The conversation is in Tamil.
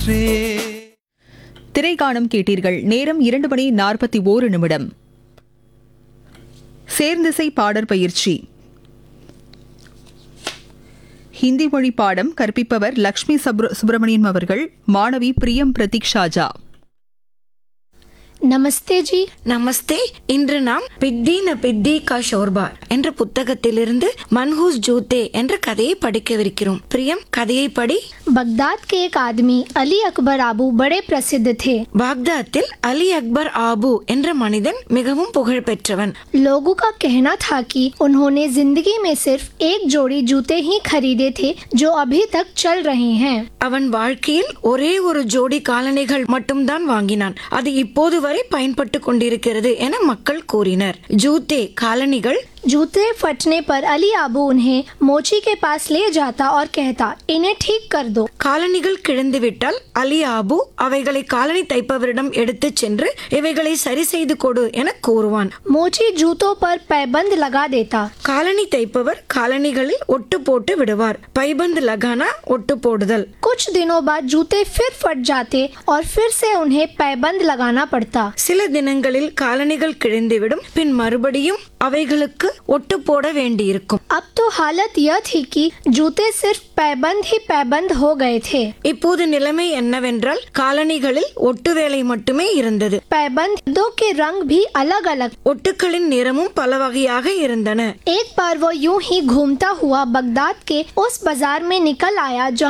காற்றே திரைக்காணம் கேட்டீர்கள் நேரம் இரண்டு மணி நாற்பத்தி ஓரு நிமிடம் சேர்ந்திசை பாடற் பயிற்சி ஹிந்தி மொழி பாடம் கற்பிப்பவர் லக்ஷ்மி சுப்ர சுப்பிரமணியன் அவர்கள் மாணவி பிரியம் பிரதீக்ஷாஜா நமஸ்தே ஜி நமஸ்தே இன்று நாம் பித்தி ந பித்தி கா ஷோர்பா என்ற புத்தகத்திலிருந்து மன்ஹூஸ் ஜூத்தே என்ற கதையை படிக்கவிருக்கிறோம் பிரியம் கதையை படி बगदाद के एक आदमी अली अकबर आबू बड़े प्रसिद्ध थे பாக்தாத்தில் அலி அக்பர் ஆபு என்ற மனிதன் மிகவும் புகழ் பெற்றவன் लोगों का कहना था कि उन्होंने जिंदगी में सिर्फ एक जोड़ी जूते ही खरीदे थे जो अभी तक चल रहे हैं அவன் வாழ்க்கையில் ஒரே ஒரு ஜோடி காலணிகள் மட்டும்தான் வாங்கினான் அது இப்போது வரை பயன்பட்டு கொண்டிருக்கிறது என மக்கள் கூறினர் ஜூத்தே காலணிகள் जूते फटने पर अली आबू उन्हें मोची के पास ले जाता और कहता इन्हें ठीक कर दो காலணிகள் கிழிந்துவிட்டால் அலி ஆபு அவைகளை காலணி தைப்பவரிடம் எடுத்துச் சென்று இவைகளை சரி செய்து கொடு என கூறுவான் मोची जूतों पर पैबंद लगा देता காலணி தைப்பவர் காலணிகளில் ஒட்டு போட்டு விடுவார் பைபந்து லகானா ஒட்டு போடுதல் कुछ दिनों बाद जूते फिर फट जाते और फिर से उन्हें पैबंद लगाना पड़ता சில தினங்களில் காலணிகள் கிழிந்துவிடும் பின் மறுபடியும் அவைகளுக்கு ஒட்டு போட வேண்டியிருக்கும் अब तो हालत यह थी कि जूते सिर्फ पैबंद ही पैबंद हो गए थे இப்போது நிலைமை என்னவென்றால் காலணிகளில் ஒட்டு வேலை மட்டுமே இருந்தது पैबंदों के रंग भी अलग अलग ஒட்டுக்களின் நிறமும் பல வகையாக இருந்தன एक बार वो यूं ही घूमता हुआ बगदाद के उस बाजार में निकल आया जहाँ